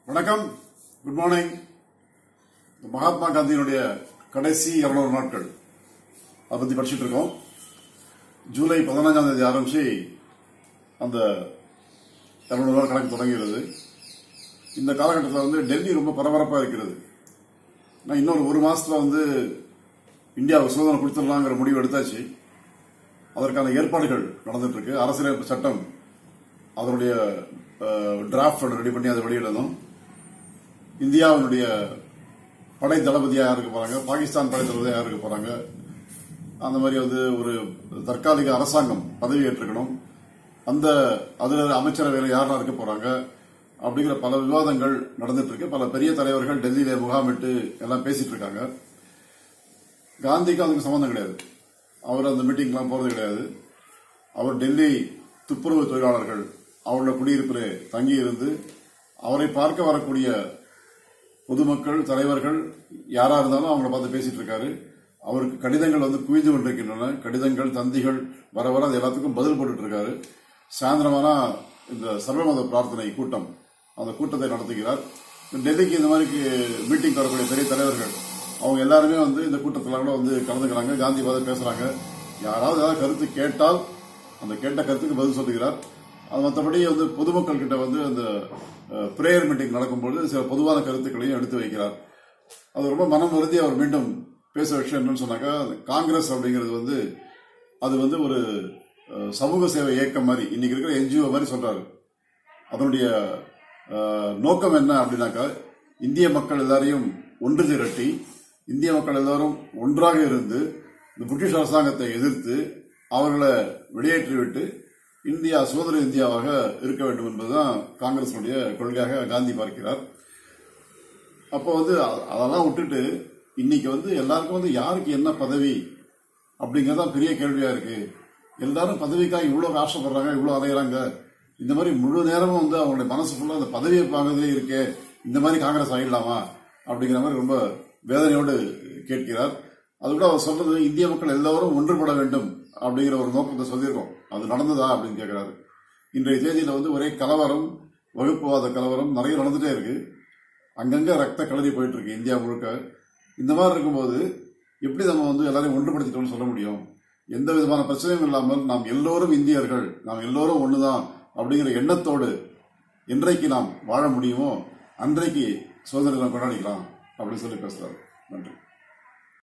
வணக்கம் good morning Mahatma காந்தியினுடைய கடைசி இருநூறு நாட்கள் அதை பத்தி படிச்சுட்டு இருக்கோம் ஜூலை பதினஞ்சாம் தேதி ஆரம்பிச்சு அந்த இருநூறு நாள் கணக்கு தொடங்குகிறது இந்த காலகட்டத்தில் வந்து டெல்லி ரொம்ப பரபரப்பா இருக்கிறது நான் இன்னொரு ஒரு மாசத்துல வந்து இந்தியாவுக்கு சுதந்திரம் கொடுத்துடலாங்கிற முடிவு எடுத்தாச்சு அதற்கான ஏற்பாடுகள் நடந்துட்டு இருக்கு அரசியலமைப்பு சட்டம் அதனுடைய டிராஃப்ட் ஒன்று ரெடி பண்ணி அதை வெளியிடணும் இந்தியாவினுடைய படை தளபதியா யாருக்கு போறாங்க பாகிஸ்தான் படை தளபதியா யாருக்கு போறாங்க அந்த மாதிரி வந்து ஒரு தற்காலிக அரசாங்கம் பதவி ஏற்றுக்கணும் அந்த அதுல அமைச்சரவையில் யாரெல்லாம் இருக்க போறாங்க அப்படிங்கிற பல விவாதங்கள் நடந்துட்டு இருக்கு பல பெரிய தலைவர்கள் டெல்லியில முகாமிட்டு எல்லாம் பேசிட்டு இருக்காங்க காந்திக்கு அதுக்கு சம்பந்தம் கிடையாது அவர் அந்த மீட்டிங்லாம் போறது கிடையாது அவர் டெல்லி துப்புரவு தொழிலாளர்கள் அவருடைய குடியிருப்பிலே தங்கி இருந்து அவரை பார்க்க வரக்கூடிய பொதுமக்கள் தலைவர்கள் யாரா இருந்தாலும் அவங்கள பார்த்து பேசிட்டு இருக்காரு அவருக்கு கடிதங்கள் வந்து குவிந்து கொண்டிருக்கின்றன கடிதங்கள் தந்திகள் வர வர அது எல்லாத்துக்கும் பதில் போட்டுட்டு இருக்காரு சாயந்தரமானா இந்த சர்வமத பிரார்த்தனை கூட்டம் அந்த கூட்டத்தை நடத்துகிறார் டெல்லிக்கு இந்த மாதிரி மீட்டிங் வரக்கூடிய பெரிய தலைவர்கள் அவங்க எல்லாருமே வந்து இந்த கூட்டத்தில் கூட வந்து கலந்துக்கிறாங்க காந்தி பார்த்து பேசுறாங்க யாராவது ஏதாவது கருத்து கேட்டால் அந்த கேட்ட கருத்துக்கு பதில் சொல்லுகிறார் அது மற்றபடி வந்து பொதுமக்கள் கிட்ட வந்து அந்த பிரேயர் மீட்டிங் நடக்கும்போது சில பொதுவான கருத்துக்களையும் எடுத்து வைக்கிறார் அது ரொம்ப மனம் வருந்தி அவர் மீண்டும் பேச விஷயம் என்னன்னு சொன்னாக்கா காங்கிரஸ் அப்படிங்கிறது வந்து அது வந்து ஒரு அஹ், சமூக சேவை இயக்கம் மாதிரி இன்னைக்கு இருக்கிற என்ஜிஓ மாதிரி சொல்றாரு அதனுடைய அஹ், நோக்கம் என்ன அப்படின்னாக்கா இந்திய மக்கள் எல்லாரையும் ஒன்று திரட்டி இந்திய மக்கள் எல்லாரும் ஒன்றாக இருந்து இந்த பிரிட்டிஷ் அரசாங்கத்தை எதிர்த்து அவர்களை வெளியேற்றிவிட்டு இந்தியா சுதந்திர இந்தியாவாக இருக்க வேண்டும் என்பதுதான் காங்கிரசினுடைய கொள்கையாக காந்தி பார்க்கிறார் அப்போ வந்து அ- அதெல்லாம் விட்டுட்டு இன்னைக்கு வந்து எல்லாருக்கும் வந்து யாருக்கு என்ன பதவி அப்படிங்கறதான் பெரிய கேள்வியா இருக்கு எல்லாரும் பதவிக்காக இவ்வளவு ஆசைப்படுறாங்க இவ்வளவு அலையறாங்க இந்த மாதிரி முழு நேரமும் வந்து அவங்களுடைய மனசு ஃபுல்லா அந்த பதவியை பார்க்கறதே இருக்கே இந்த மாதிரி காங்கிரஸ் ஆயிடலாமா அப்படிங்கிற மாதிரி ரொம்ப வேதனையோடு கேட்கிறார் அது கூட அவர் சொல்றது இந்திய மக்கள் எல்லாரும் ஒன்றுபட வேண்டும் அப்படிங்கிற ஒரு நோக்கத்தை சொல்லியிருக்கோம் அது நடந்ததா அப்படின்னு கேட்கிறாரு இன்றைய தேதியில வந்து ஒரே கலவரம் வகுப்புவாத கலவரம் நிறைய நடந்துட்டே இருக்கு அங்கங்க ரத்த கலரி போயிட்டு இருக்கு இந்தியா முழுக்க இந்த மாதிரி இருக்கும்போது எப்படி நம்ம வந்து எல்லாரையும் ஒன்றுபடுத்திட்டோம்னு சொல்ல முடியும் எந்த விதமான பிரச்சனையும் இல்லாமல் நாம் எல்லோரும் இந்தியர்கள் நாம் எல்லோரும் ஒண்ணுதான் அப்படிங்கிற எண்ணத்தோடு என்றைக்கு நாம் வாழ முடியுமோ அன்றைக்கு சுதந்திரம் கொண்டாடிக்கலாம் அப்படின்னு சொல்லி பேசுறாரு நன்றி